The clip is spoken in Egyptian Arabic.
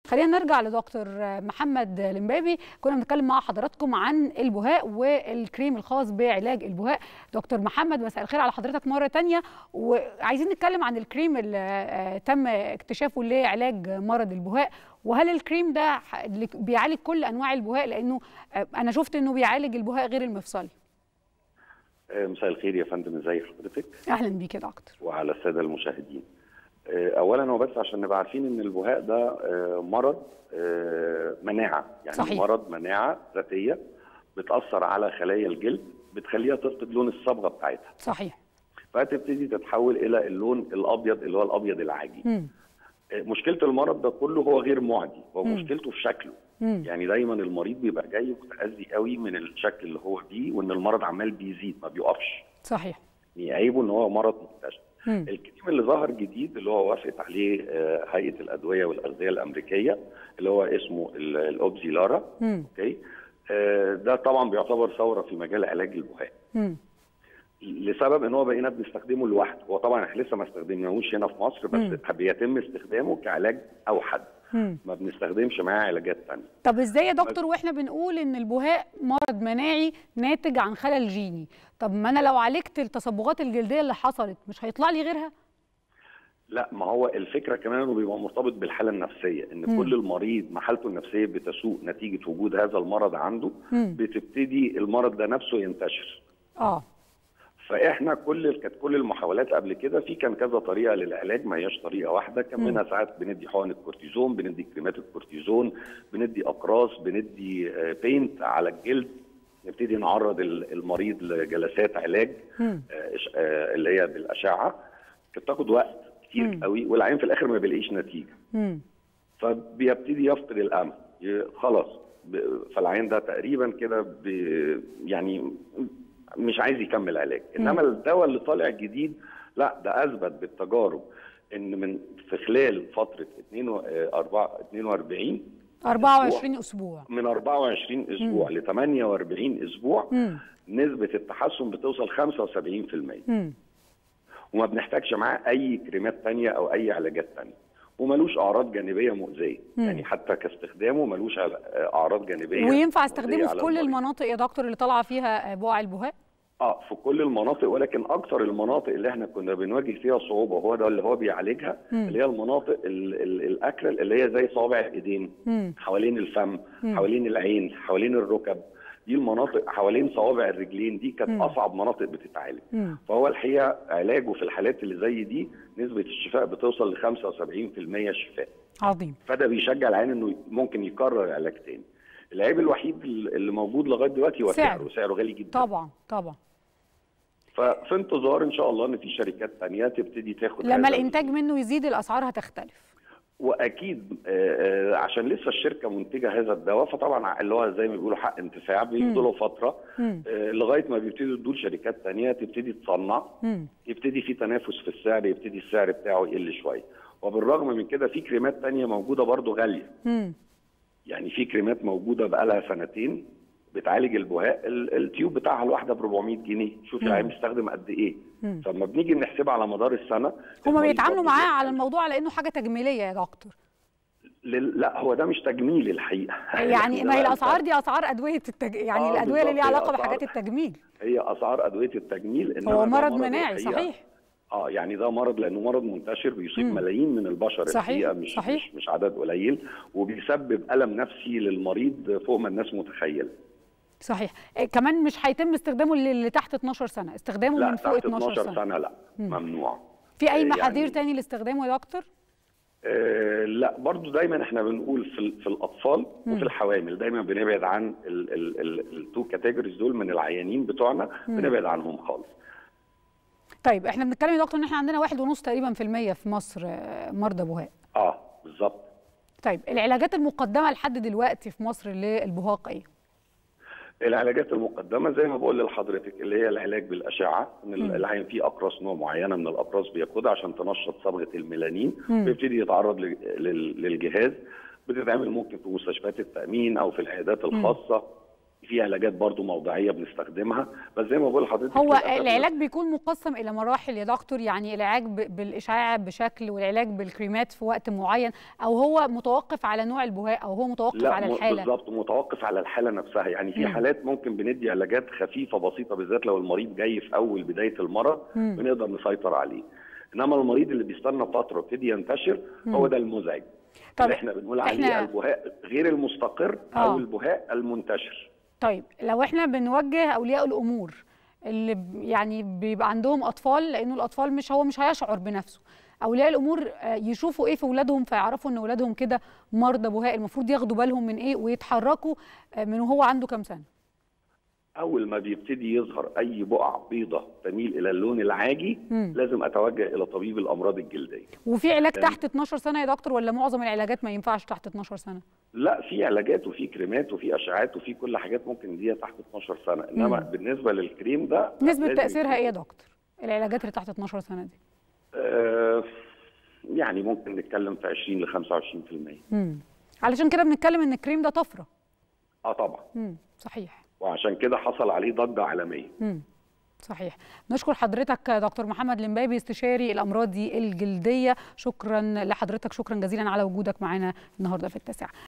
خلينا نرجع لدكتور محمد المبابي كنا بنتكلم مع حضراتكم عن البهاء والكريم الخاص بعلاج البهاء دكتور محمد مساء الخير على حضرتك مره تانية وعايزين نتكلم عن الكريم اللي تم اكتشافه لعلاج مرض البهاء وهل الكريم ده بيعالج كل انواع البهاء لانه انا شفت انه بيعالج البهاء غير المفصلي مساء الخير يا فندم ازي حضرتك اهلا بيك يا دكتور وعلى الساده المشاهدين اولا وبس عشان نبقى عارفين ان البهاء ده مرض مناعه يعني صحيح. مرض مناعه ذاتيه بتاثر على خلايا الجلد بتخليها تفقد لون الصبغه بتاعتها صحيح فتبتدي تتحول الى اللون الابيض اللي هو الابيض العاجي مم. مشكله المرض ده كله هو غير معدي هو مم. مشكلته في شكله مم. يعني دايما المريض بيبقى جاي متاذي قوي من الشكل اللي هو فيه وان المرض عمال بيزيد ما بيقفش صحيح يعني عيبه ان هو مرض منتشر مم. الكريم اللي ظهر جديد اللي هو وافقت عليه آه، هيئه الادويه والاغذيه الامريكيه اللي هو اسمه ال- الاوبزيلارا مم. اوكي آه، ده طبعا بيعتبر ثوره في مجال علاج البهاء مم. لسبب ان هو بقينا بنستخدمه لوحده هو طبعا احنا لسه ما استخدمناهوش هنا في مصر بس مم. بيتم استخدامه كعلاج اوحد مم. ما بنستخدمش معاه علاجات ثانيه طب ازاي يا دكتور واحنا بنقول ان البهاء مرض مناعي ناتج عن خلل جيني طب ما انا لو عالجت التصبغات الجلديه اللي حصلت مش هيطلع لي غيرها لا ما هو الفكره كمان انه بيبقى مرتبط بالحاله النفسيه ان مم. كل المريض ما حالته النفسيه بتسوء نتيجه وجود هذا المرض عنده مم. بتبتدي المرض ده نفسه ينتشر اه فاحنا كل كانت كل المحاولات قبل كده في كان كذا طريقه للعلاج ما هياش طريقه واحده كان مم. منها ساعات بندي حقن الكورتيزون بندي كريمات الكورتيزون بندي اقراص بندي آه، بينت على الجلد نبتدي نعرض ال- المريض لجلسات علاج مم. آه، إش- آه، اللي هي بالاشعه كانت تاخد وقت كتير مم. قوي والعين في الاخر ما بيلاقيش نتيجه مم. فبيبتدي يفقد الامل ي- خلاص ب- فالعين ده تقريبا كده ب- يعني مش عايز يكمل علاج انما الدواء اللي طالع جديد لا ده اثبت بالتجارب ان من في خلال فتره 2 و- آه، أربعة- 42 24 اسبوع من 24 اسبوع ل 48 اسبوع مم. نسبه التحسن بتوصل 75% مم. وما بنحتاجش معاه اي كريمات تانية او اي علاجات تانية وملوش اعراض جانبيه مؤذيه مم. يعني حتى كاستخدامه ملوش عل- اعراض جانبيه وينفع مؤذية استخدمه في على كل المريض. المناطق يا دكتور اللي طالعه فيها بقع البهاء اه في كل المناطق ولكن اكثر المناطق اللي احنا كنا بنواجه فيها صعوبه وهو ده اللي هو بيعالجها مم. اللي هي المناطق ال- ال- الاكرل اللي هي زي صوابع الايدين مم. حوالين الفم مم. حوالين العين حوالين الركب دي المناطق حوالين صوابع الرجلين دي كانت مم. اصعب مناطق بتتعالج مم. فهو الحقيقه علاجه في الحالات اللي زي دي نسبه الشفاء بتوصل ل 75% شفاء عظيم فده بيشجع العين انه ممكن يكرر علاج تاني العيب الوحيد اللي موجود لغايه دلوقتي هو سعره. سعره سعره غالي جدا طبعا طبعا ففي انتظار ان شاء الله ان في شركات تانية تبتدي تاخد لما هذا الانتاج منه يزيد الاسعار هتختلف واكيد آه، آه، عشان لسه الشركه منتجه هذا الدواء فطبعا اللي هو زي ما بيقولوا حق انتفاع بيدوا له فتره مم. آه، لغايه ما بيبتدوا يدوا شركات تانية تبتدي تصنع مم. يبتدي في تنافس في السعر يبتدي السعر بتاعه يقل شويه وبالرغم من كده في كريمات تانية موجوده برضه غاليه مم. يعني في كريمات موجوده بقالها سنتين بتعالج البهاء ال- التيوب بتاعها الواحده ب 400 جنيه شوف مم. العيان بيستخدم قد ايه مم. فلما بنيجي نحسبها على مدار السنه هما المريض بيتعاملوا برضه معاه بيحتاج- على الموضوع على انه حاجه تجميليه يا دكتور لل- لا هو ده مش تجميل الحقيقه يعني ده ما هي بقى الاسعار الفرق. دي اسعار ادويه التج... يعني آه، الادويه اللي ليها بالظبط، هي علاقه أسعار. بحاجات التجميل هي اسعار ادويه التجميل انما هو ده مرض مناعي الحقيقة- صحيح اه يعني ده مرض لانه مرض منتشر بيصيب مم. ملايين من البشر صحيح، الحقيقه مش صحيح. مش مش عدد قليل وبيسبب الم نفسي للمريض فوق ما الناس متخيله صحيح إيه، كمان مش هيتم استخدامه للي تحت 12 سنه استخدامه لا من فوق تحت 12 12 سنه سنه لا مم. ممنوع في اي آه، محاذير يعني- تاني لاستخدامه يا دكتور آه لا برضو دايما احنا بنقول في, ال- في الاطفال مم. وفي الحوامل دايما بنبعد عن التو كاتيجوريز دول من العيانين بتوعنا مم. بنبعد عنهم خالص طيب احنا بنتكلم يا دكتور ان احنا عندنا واحد ونص تقريبا في المية في مصر آه، مرضى بهاء اه بالظبط طيب العلاجات المقدمه لحد دلوقتي في مصر للبهاق ايه العلاجات المقدمه زي ما بقول لحضرتك اللي هي العلاج بالاشعه ان مم. العيان فيه اقراص نوع معينه من الاقراص بياخدها عشان تنشط صبغه الميلانين مم. بيبتدي يتعرض ل- لل- للجهاز بتتعمل ممكن في مستشفيات التامين او في العيادات الخاصه في علاجات برضو موضعيه بنستخدمها بس زي ما بقول لحضرتك هو للأسف العلاج بيكون مقسم الى مراحل يا دكتور يعني العلاج ب- بالاشعاع بشكل والعلاج بالكريمات في وقت معين او هو متوقف على نوع البهاء او هو متوقف لا على م- الحاله بالظبط متوقف على الحاله نفسها يعني في مم. حالات ممكن بندي علاجات خفيفه بسيطه بالذات لو المريض جاي في اول بدايه المرض مم. بنقدر نسيطر عليه انما المريض اللي بيستنى فتره ويبتدي ينتشر هو ده المزعج طب اللي احنا بنقول عليه إحنا- البهاء غير المستقر آه. او البهاء المنتشر طيب لو احنا بنوجه اولياء الامور اللي ب- يعني بيبقى عندهم اطفال لانه الاطفال مش هو مش هيشعر بنفسه اولياء الامور آه، يشوفوا ايه في اولادهم فيعرفوا ان اولادهم كده مرضى بهاء المفروض ياخدوا بالهم من ايه ويتحركوا آه، من وهو عنده كام سنه اول ما بيبتدي يظهر اي بقع بيضة تميل الى اللون العاجي مم. لازم اتوجه الى طبيب الامراض الجلديه وفي علاج تمام. تحت 12 سنه يا دكتور ولا معظم العلاجات ما ينفعش تحت 12 سنه لا في علاجات وفي كريمات وفي اشعاعات وفي كل حاجات ممكن نديها تحت 12 سنه انما مم. بالنسبه للكريم ده نسبه لازم تاثيرها يكون- ايه يا دكتور العلاجات اللي تحت 12 سنه دي آه يعني ممكن نتكلم في 20 ل 25% امم علشان كده بنتكلم ان الكريم ده طفره اه طبعا امم صحيح وعشان كده حصل عليه ضجه عالميه امم صحيح نشكر حضرتك دكتور محمد المبابي استشاري الامراض الجلديه شكرا لحضرتك شكرا جزيلا على وجودك معنا النهارده في التاسعه